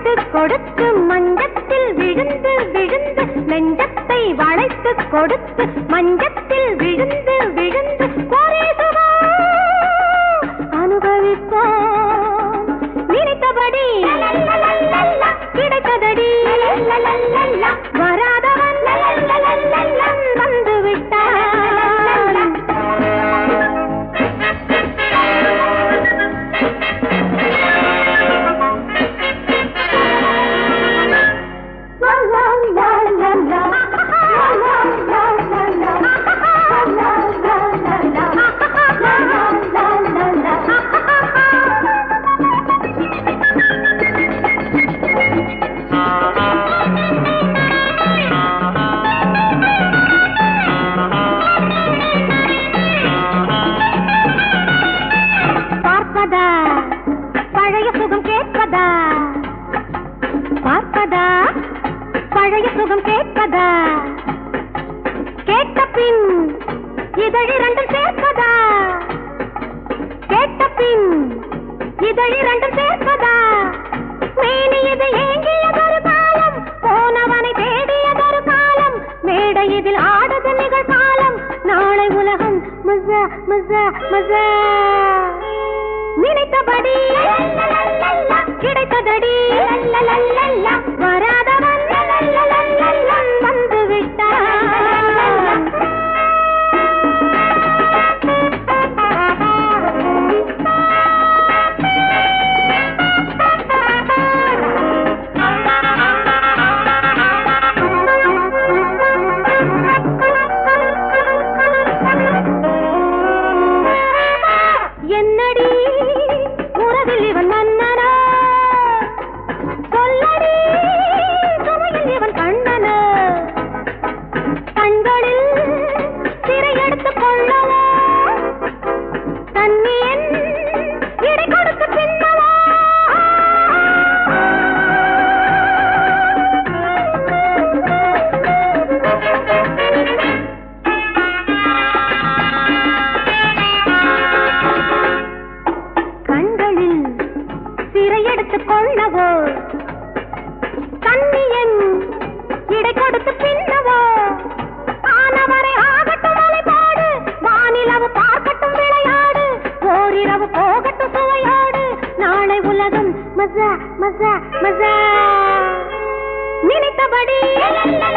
வளைத்து கொடுத்து மஞ்சத்தில் விழுந்து விழுந்து நெஞ்சத்தை வளைத்து கொடுத்து மஞ்சத்தில் விழுந்து விழுந்து ஒரே சுகம் அனுபவிப்போம் நினைத்தபடி கிடைத்ததடி வராதவன் வந்து விட்டான் பார்ப்பதா பழைய சுகம் கேட்பதா பார்ப்பதா பழைய சுகம் கேட்பதா கேட்ட பின் இதழிரண்டும் சேர்ப்பதா கேட்ட பின் இதழிரண்டும் சேர்ப்பதா மேனி இது ஏங்கியதொரு காலம் போனவனை தேடியதொரு காலம் மேடை இதில் ஆடுது நிகழ்காலம் நாளை உலகம் மசா மசா மசா நினைத்தபடி கிடைத்ததடி வராதவன் வந்து என்னடி உறவில் இவன் மன்னனா சொல்லடி சுமையில் இவன் கண்ணனா கண்களில் திரை எடுத்துக் கொள்ளவா தன்னியன் இடை கொடுத்து பின்னவா கண்களில் சிறை எடுத்துக் கொள்ளவோ கண்ணியன் இடை கொடுத்து பின்னவோ ஆனவரை ஆகட்டும் அலைபாடு வானிலவு பார்க்கட்டும் விளையாடு ஓரிரவு போகட்டும் சுவையோடு நாளை உலகம் மசா மசா மசா நினைத்தபடி